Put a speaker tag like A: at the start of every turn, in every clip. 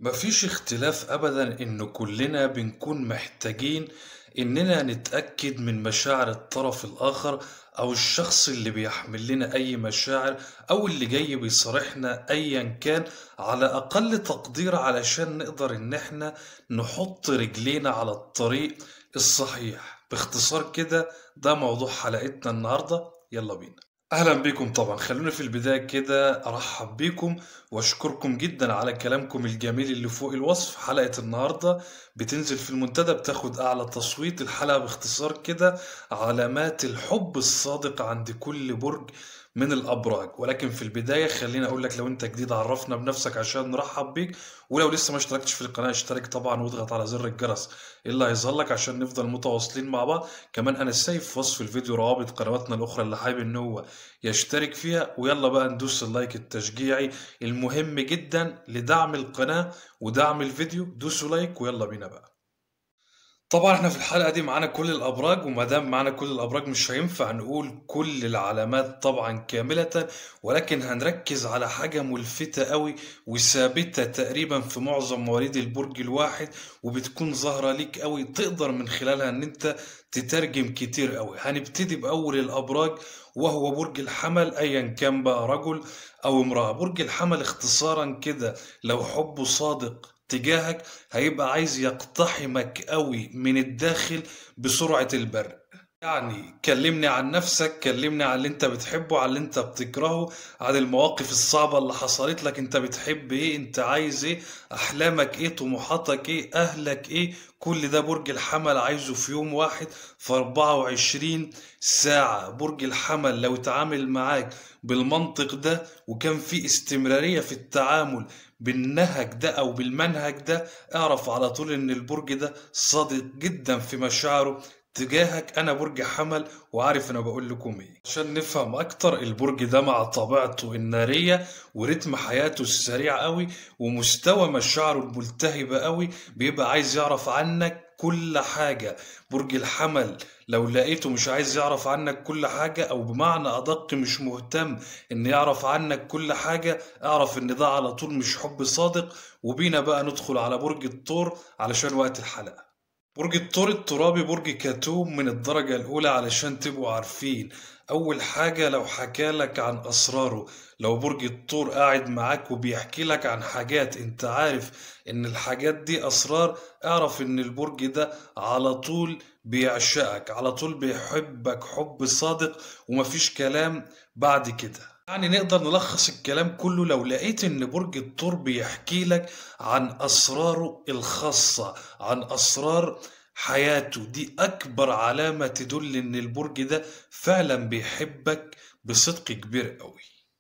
A: مفيش اختلاف أبدا إن كلنا بنكون محتاجين إننا نتأكد من مشاعر الطرف الآخر أو الشخص اللي بيحمل لنا أي مشاعر أو اللي جاي بيصارحنا أيا كان على أقل تقدير علشان نقدر إن إحنا نحط رجلينا على الطريق الصحيح باختصار كده ده موضوع حلقتنا النهاردة يلا بينا اهلا بيكم طبعا خلونا في البدايه كده ارحب بيكم واشكركم جدا على كلامكم الجميل اللي فوق الوصف حلقه النهارده بتنزل في المنتدى بتاخد اعلى تصويت الحلقه باختصار كده علامات الحب الصادق عند كل برج من الابراج ولكن في البدايه خليني اقول لك لو انت جديد عرفنا بنفسك عشان نرحب بيك ولو لسه ما اشتركتش في القناه اشترك طبعا واضغط على زر الجرس اللي هيظهر لك عشان نفضل متواصلين مع بعض كمان انا سايب في وصف الفيديو روابط قنواتنا الاخرى اللي حابب ان هو يشترك فيها ويلا بقى ندوس اللايك التشجيعي المهم جدا لدعم القناه ودعم الفيديو دوسوا لايك ويلا بينا بقى طبعا احنا في الحلقه دي معانا كل الابراج وما دام معانا كل الابراج مش هينفع نقول كل العلامات طبعا كامله ولكن هنركز على حاجه ملفته قوي وثابته تقريبا في معظم مواليد البرج الواحد وبتكون ظاهره ليك قوي تقدر من خلالها ان انت تترجم كتير قوي هنبتدي باول الابراج وهو برج الحمل ايا كان بقى رجل او امراه برج الحمل اختصارا كده لو حبه صادق تجاهك هيبقى عايز يقتحمك قوي من الداخل بسرعة البرق يعني كلمني عن نفسك كلمني عن اللي انت بتحبه عن اللي انت بتكرهه عن المواقف الصعبة اللي حصلت لك انت بتحب ايه انت عايز ايه احلامك ايه طموحاتك ايه اهلك ايه كل ده برج الحمل عايزه في يوم واحد في 24 ساعة برج الحمل لو اتعامل معاك بالمنطق ده وكان في استمرارية في التعامل بالنهج ده او بالمنهج ده اعرف على طول ان البرج ده صادق جدا في مشاعره تجاهك انا برج حمل وعارف انا بقول لكم ايه عشان نفهم اكتر البرج ده مع طبيعته النارية ورتم حياته السريع قوي ومستوى مشاعره الملتهبة قوي بيبقى عايز يعرف عنك كل حاجة برج الحمل لو لقيته مش عايز يعرف عنك كل حاجة أو بمعنى أدق مش مهتم إن يعرف عنك كل حاجة اعرف إن ده على طول مش حب صادق وبينا بقى ندخل على برج الثور علشان وقت الحلقة برج الثور الترابي برج كتوم من الدرجة الأولى علشان تبقوا عارفين أول حاجة لو حكالك عن أسراره لو برج الثور قاعد معاك وبيحكي لك عن حاجات انت عارف ان الحاجات دي أسرار اعرف ان البرج ده على طول بيعشقك على طول بيحبك حب صادق ومفيش كلام بعد كده يعني نقدر نلخص الكلام كله لو لقيت ان برج الثور بيحكي لك عن اسراره الخاصة عن اسرار حياته دي اكبر علامة تدل ان البرج ده فعلا بيحبك بصدق كبير قوي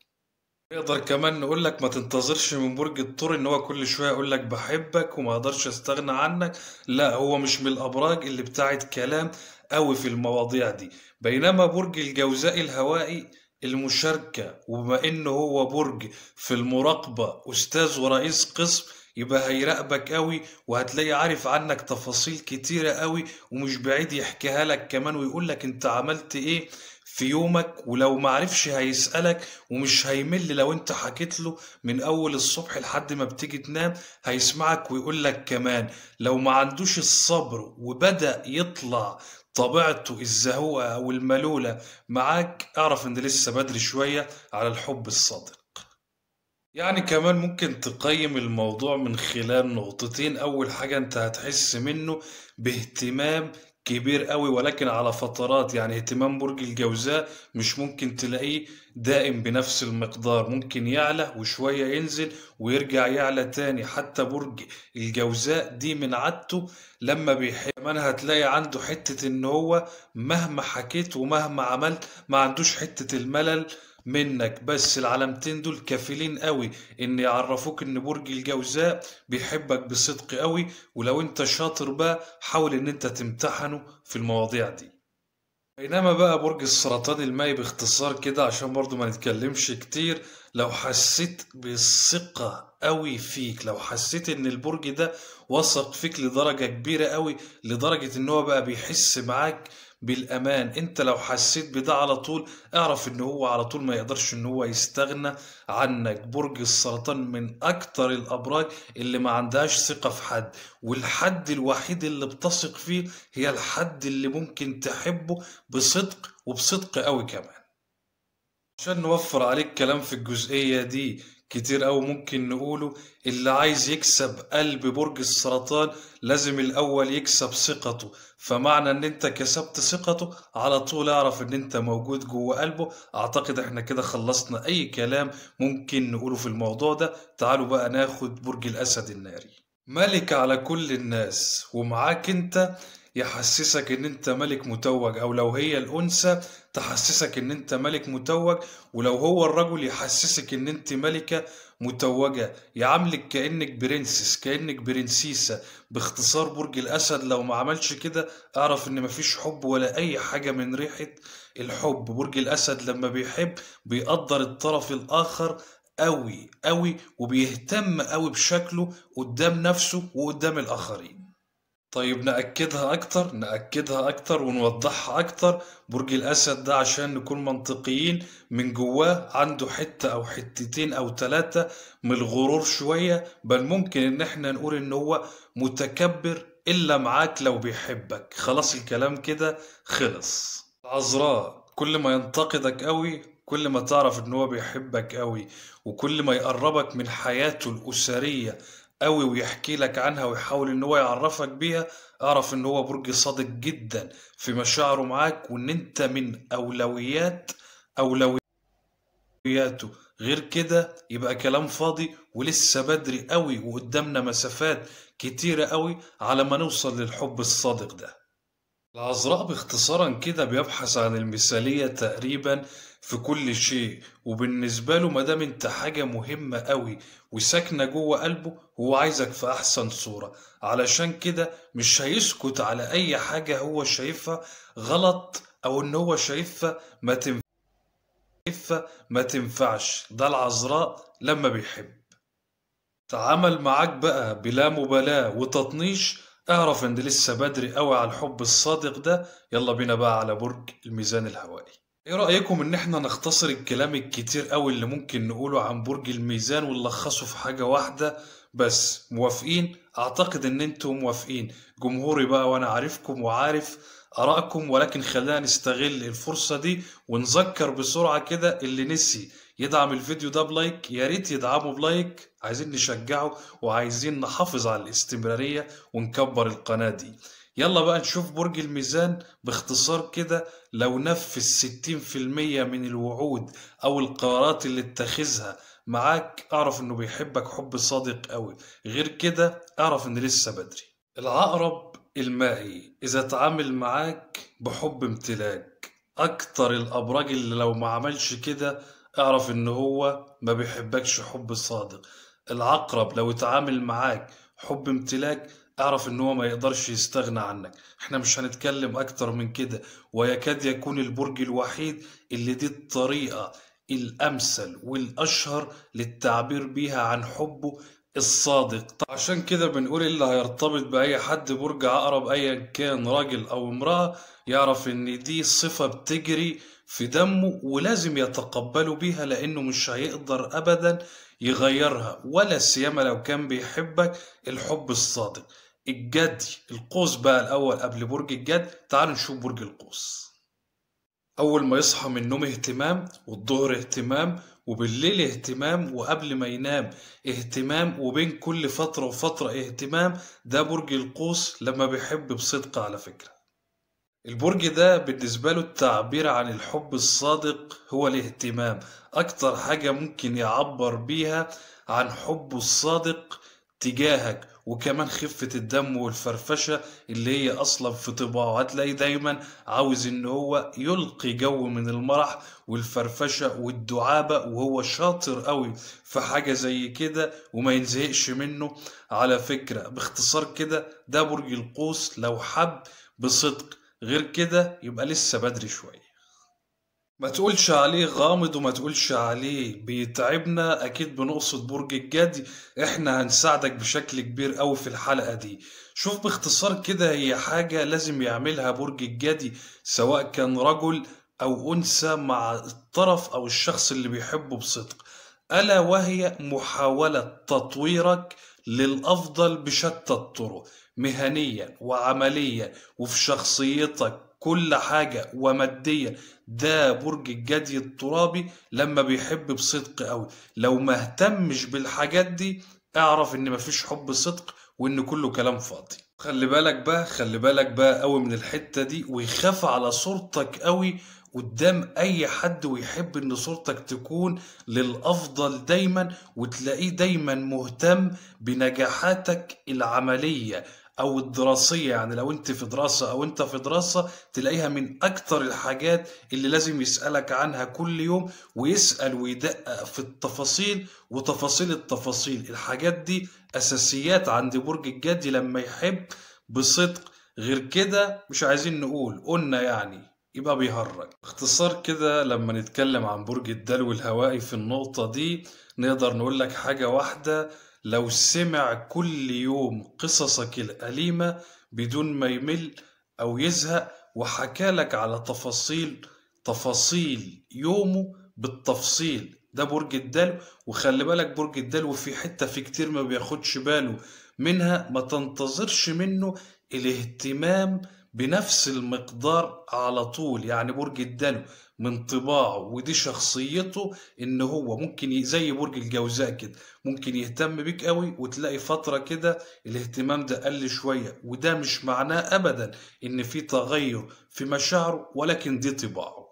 A: نقدر كمان نقول لك ما تنتظرش من برج الثور ان هو كل شويه يقول لك بحبك وما اقدرش استغنى عنك لا هو مش من الابراج اللي بتاعت كلام قوي في المواضيع دي بينما برج الجوزاء الهوائي المشاركة وبما انه هو برج في المراقبة استاذ ورئيس قسم يبقى هيراقبك قوي وهتلاقي عارف عنك تفاصيل كتيرة قوي ومش بعيد يحكيها لك كمان ويقول لك انت عملت ايه في يومك ولو معرفش هيسألك ومش هيمل لو انت حكيت له من اول الصبح لحد ما بتيجي تنام هيسمعك ويقول لك كمان لو ما عندوش الصبر وبدأ يطلع طبيعته الزهوقة أو الملولة معاك اعرف إن لسه بدري شوية على الحب الصادق يعني كمان ممكن تقيم الموضوع من خلال نقطتين أول حاجة أنت هتحس منه باهتمام كبير قوي ولكن على فترات يعني اهتمام برج الجوزاء مش ممكن تلاقيه دائم بنفس المقدار ممكن يعلى وشوية ينزل ويرجع يعلى تاني حتى برج الجوزاء دي من عادته لما بيحب كمان هتلاقي عنده حتة ان هو مهما حكيت ومهما عملت ما عندوش حتة الملل منك بس العلامتين دول كافلين قوي ان يعرفوك ان برج الجوزاء بيحبك بصدق قوي ولو انت شاطر بقى حاول ان انت تمتحنه في المواضيع دي بينما بقى برج السرطان المائي باختصار كده عشان برضو ما نتكلمش كتير لو حسيت بالثقة قوي فيك لو حسيت ان البرج ده وثق فيك لدرجة كبيرة قوي لدرجة ان هو بقى بيحس معاك بالأمان أنت لو حسيت بده على طول اعرف إن هو على طول ما يقدرش إن هو يستغنى عنك برج السرطان من أكتر الأبراج اللي ما عندهاش ثقة في حد والحد الوحيد اللي بتثق فيه هي الحد اللي ممكن تحبه بصدق وبصدق قوي كمان عشان نوفر عليك كلام في الجزئية دي كتير أوي ممكن نقوله اللي عايز يكسب قلب برج السرطان لازم الأول يكسب ثقته فمعنى إن أنت كسبت ثقته على طول اعرف إن أنت موجود جوه قلبه أعتقد إحنا كده خلصنا أي كلام ممكن نقوله في الموضوع ده تعالوا بقى ناخد برج الأسد الناري ملك على كل الناس ومعاك أنت يحسسك ان انت ملك متوج او لو هي الانثى تحسسك ان انت ملك متوج ولو هو الرجل يحسسك ان انت ملكة متوجة يعاملك كأنك برنسس كأنك برنسيسة باختصار برج الاسد لو ما عملش كده اعرف ان مفيش حب ولا اي حاجة من ريحة الحب برج الاسد لما بيحب بيقدر الطرف الاخر قوي قوي وبيهتم قوي بشكله قدام نفسه وقدام الاخرين طيب نأكدها أكتر نأكدها أكتر ونوضحها أكتر برج الأسد ده عشان نكون منطقيين من جواه عنده حتة أو حتتين أو ثلاثة من الغرور شوية بل ممكن إن إحنا نقول إن هو متكبر إلا معاك لو بيحبك خلاص الكلام كده خلص عذراء كل ما ينتقدك قوي كل ما تعرف إن هو بيحبك قوي وكل ما يقربك من حياته الأسرية قوي ويحكي لك عنها ويحاول ان هو يعرفك بيها اعرف ان هو برج صادق جدا في مشاعره معاك وان انت من اولويات اولوياته غير كده يبقى كلام فاضي ولسه بدري قوي وقدامنا مسافات كتيرة قوي على ما نوصل للحب الصادق ده العذراء باختصارا كده بيبحث عن المثالية تقريبا في كل شيء وبالنسبة له مادام انت حاجة مهمة قوي وساكنة جوه قلبه هو عايزك في أحسن صورة علشان كده مش هيسكت على أي حاجة هو شايفها غلط أو إن هو شايفها ما تنفعش ما تنفعش ده العذراء لما بيحب تعامل معاك بقى بلا مبالاة وتطنيش اعرف ان لسه بدري قوي على الحب الصادق ده يلا بينا بقى على برج الميزان الهوائي ايه رأيكم ان احنا نختصر الكلام الكتير قوي اللي ممكن نقوله عن برج الميزان ونلخصه في حاجة واحدة بس موافقين اعتقد ان انتم موافقين جمهوري بقى وانا عارفكم وعارف ارائكم ولكن خلينا نستغل الفرصة دي ونذكر بسرعة كده اللي نسي يدعم الفيديو ده بلايك يا ريت يدعمه بلايك عايزين نشجعه وعايزين نحافظ على الاستمرارية ونكبر القناة دي يلا بقى نشوف برج الميزان باختصار كده لو نفذ ستين في المية من الوعود أو القرارات اللي اتخذها معاك اعرف انه بيحبك حب صادق قوي غير كده اعرف ان لسه بدري العقرب المائي اذا تعامل معاك بحب امتلاك اكتر الابراج اللي لو ما عملش كده اعرف ان هو ما بيحبكش حب صادق العقرب لو اتعامل معاك حب امتلاك اعرف ان هو ما يقدرش يستغنى عنك احنا مش هنتكلم اكتر من كده ويكاد يكون البرج الوحيد اللي دي الطريقة الامثل والاشهر للتعبير بيها عن حبه الصادق عشان كده بنقول اللي هيرتبط بأي حد برج عقرب أيا كان راجل أو امرأة يعرف إن دي صفة بتجري في دمه ولازم يتقبله بيها لأنه مش هيقدر أبدا يغيرها ولا سيما لو كان بيحبك الحب الصادق الجدي القوس بقى الأول قبل برج الجد تعالوا نشوف برج القوس أول ما يصحى من النوم اهتمام والظهر اهتمام وبالليل اهتمام وقبل ما ينام اهتمام وبين كل فترة وفترة اهتمام ده برج القوس لما بيحب بصدق على فكرة البرج ده بالنسبة له التعبير عن الحب الصادق هو الاهتمام أكتر حاجة ممكن يعبر بيها عن حبه الصادق تجاهك وكمان خفة الدم والفرفشة اللي هي أصلا في طباعه هتلاقي دايما عاوز إن هو يلقي جو من المرح والفرفشة والدعابة وهو شاطر قوي في حاجة زي كده وما ينزهقش منه على فكرة باختصار كده ده برج القوس لو حب بصدق غير كده يبقى لسه بدري شوية ما تقولش عليه غامض وما تقولش عليه بيتعبنا اكيد بنقصد برج الجدي احنا هنساعدك بشكل كبير قوي في الحلقة دي شوف باختصار كده هي حاجة لازم يعملها برج الجدي سواء كان رجل او انثى مع الطرف او الشخص اللي بيحبه بصدق الا وهي محاولة تطويرك للافضل بشتى الطرق مهنيا وعمليا وفي شخصيتك كل حاجة وماديا ده برج الجدي الترابي لما بيحب بصدق قوي لو ما اهتمش بالحاجات دي اعرف ان مفيش حب صدق وان كله كلام فاضي خلي بالك بقى خلي بالك بقى قوي من الحتة دي ويخاف على صورتك قوي قدام اي حد ويحب ان صورتك تكون للافضل دايما وتلاقيه دايما مهتم بنجاحاتك العملية او الدراسية يعني لو انت في دراسة او انت في دراسة تلاقيها من اكتر الحاجات اللي لازم يسألك عنها كل يوم ويسأل ويدقق في التفاصيل وتفاصيل التفاصيل الحاجات دي اساسيات عند برج الجدي لما يحب بصدق غير كده مش عايزين نقول قلنا يعني يبقى بيهرج باختصار كده لما نتكلم عن برج الدلو الهوائي في النقطة دي نقدر نقول لك حاجة واحدة لو سمع كل يوم قصصك الأليمة بدون ما يمل أو يزهق وحكى لك على تفاصيل تفاصيل يومه بالتفصيل ده برج الدلو وخلي بالك برج الدلو في حتة في كتير ما بياخدش باله منها ما تنتظرش منه الاهتمام بنفس المقدار على طول يعني برج الدلو من طباعه ودي شخصيته ان هو ممكن ي- زي برج الجوزاء كده ممكن يهتم بيك قوي وتلاقي فترة كده الاهتمام ده قل شوية وده مش معناه ابدا ان في تغير في مشاعره ولكن دي طباعه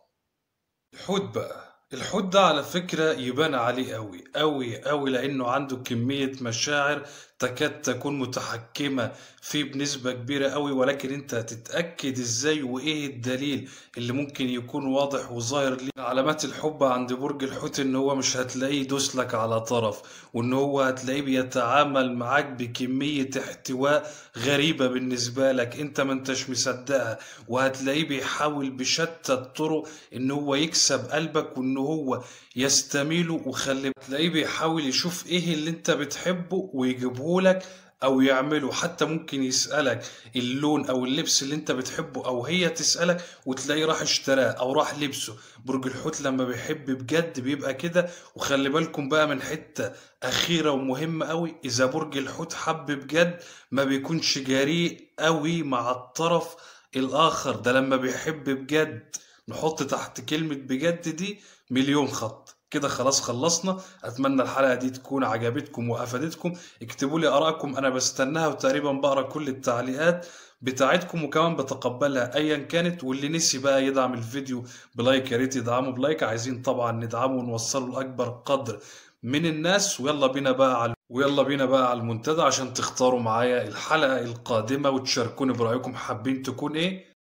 A: الحوت بقى الحوت ده على فكرة يبان عليه قوي قوي قوي لأنه عنده كمية مشاعر تكاد تكون متحكمة فيه بنسبة كبيرة قوي ولكن انت هتتأكد ازاي وايه الدليل اللي ممكن يكون واضح وظاهر ليه علامات الحب عند برج الحوت ان هو مش هتلاقيه يدوس لك على طرف وان هو هتلاقيه بيتعامل معاك بكمية احتواء غريبة بالنسبة لك انت ما انتش مصدقها وهتلاقيه بيحاول بشتى الطرق ان هو يكسب قلبك وان هو يستميله وخلي تلاقيه بيحاول يشوف ايه اللي انت بتحبه ويجيبه لك او يعمله حتى ممكن يسألك اللون او اللبس اللي انت بتحبه او هي تسألك وتلاقيه راح اشتراه او راح لبسه برج الحوت لما بيحب بجد بيبقى كده وخلي بالكم بقى من حتة اخيرة ومهمة قوي اذا برج الحوت حب بجد ما بيكونش جريء قوي مع الطرف الاخر ده لما بيحب بجد نحط تحت كلمة بجد دي مليون خط كده خلاص خلصنا اتمنى الحلقة دي تكون عجبتكم وافادتكم اكتبوا لي ارائكم انا بستناها وتقريبا بقرا كل التعليقات بتاعتكم وكمان بتقبلها ايا كانت واللي نسي بقى يدعم الفيديو بلايك يا ريت يدعمه بلايك عايزين طبعا ندعمه ونوصله لاكبر قدر من الناس ويلا بينا بقى على ويلا بينا بقى على المنتدى عشان تختاروا معايا الحلقة القادمة وتشاركوني برأيكم حابين تكون ايه